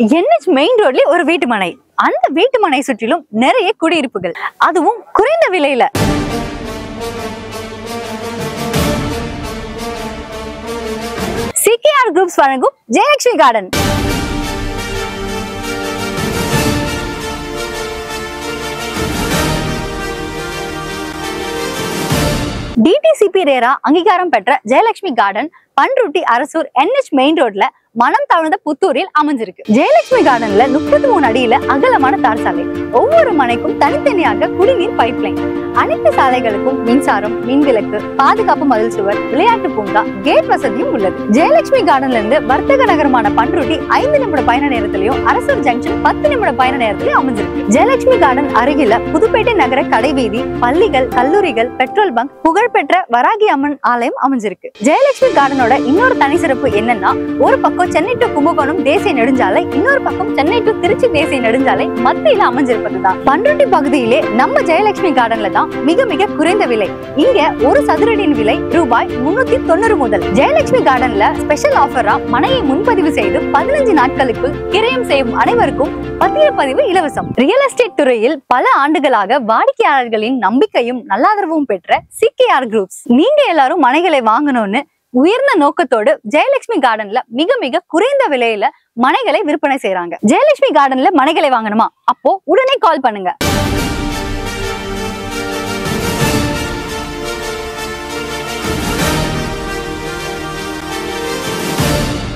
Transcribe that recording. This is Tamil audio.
என்ஹெச் மெயின் ரோட்ல ஒரு வீட்டு மனை அந்த வீட்டு மனை சுற்றிலும் நிறைய குடியிருப்புகள் அதுவும் குறைந்த விலையில சிகேஆர் குரூப்ஸ் வழங்கும் ஜெயலட்சுமி கார்டன் டிடிசிபி ரேரா அங்கீகாரம் பெற்ற Jayalakshmi garden Panruti Arasur NH main ரோட்ல மனம் தவழ்ந்த புத்தூரில் அமைஞ்சிருக்கு ஜெயலட்சுமி கார்டன்ல முப்பத்தி மூணு அடியில அகலமான தார் சாலை ஒவ்வொரு மனைக்கும் தனித்தனியாக குடிநீர் பைப்லைன் அனைத்து சாலைகளுக்கும் மின்சாரம் மின்விளக்கு பாதுகாப்பு மதில் சுவர் விளையாட்டு பூங்கா கேட் வசதியும் உள்ளது ஜெயலட்சுமி கார்டன்ல இருந்து வர்த்தக நகரமான பன்ருட்டி ஐந்து நிமிட பயண நேரத்திலையும் அரசூர் ஜங்ஷன் பத்து நிமிட பயண நேரத்திலையும் அமைஞ்சிருக்கு ஜெயலட்சுமி கார்டன் அருகில புதுப்பேட்டை நகர கடைவீதி பள்ளிகள் கல்லூரிகள் பெட்ரோல் பங்க் புகழ்பெற்ற வராகி அம்மன் ஆலயம் அமைஞ்சிருக்கு ஜெயலட்சுமி கார்டனோட இன்னொரு தனி சிறப்பு என்னன்னா ஒரு பக்கம் சென்னை டு கும்பகோணம் தேசிய நெடுஞ்சாலை இன்னொரு பக்கம் சென்னை டு திருச்சி தேசிய நெடுஞ்சாலை மத்தியில அமைஞ்சிருப்பதுதான் பன்ருட்டி பகுதியிலே நம்ம ஜெயலட்சுமி கார்டன்ல தான் மிக மிக குறைந்த விலை இங்க ஒரு சதுரடியின் விலை ரூபாய் முன்னூத்தி தொண்ணூறு முதல் ஜெயலட்சுமி கார்டன்ல ஸ்பெஷல் ஆஃபரா மனையை முன்பதிவு செய்து பதினஞ்சு நாட்களுக்குள் கிரயம் செய்யும் அனைவருக்கும் பத்திரப்பதிவு இலவசம் ரியல் எஸ்டேட் துறையில் பல ஆண்டுகளாக வாடிக்கையாளர்களின் நம்பிக்கையும் நல்லாதரவும் பெற்ற சிகேஆர் குரூப்ஸ் நீங்க எல்லாரும் மனைகளை வாங்கணும்னு உயர்ந்த நோக்கத்தோடு ஜெயலட்சுமி கார்டன்ல மிக மிக குறைந்த விலையில மனைகளை விற்பனை செய்றாங்க ஜெயலட்சுமி கார்டன்ல மனைகளை வாங்கணுமா அப்போ உடனே கால் பண்ணுங்க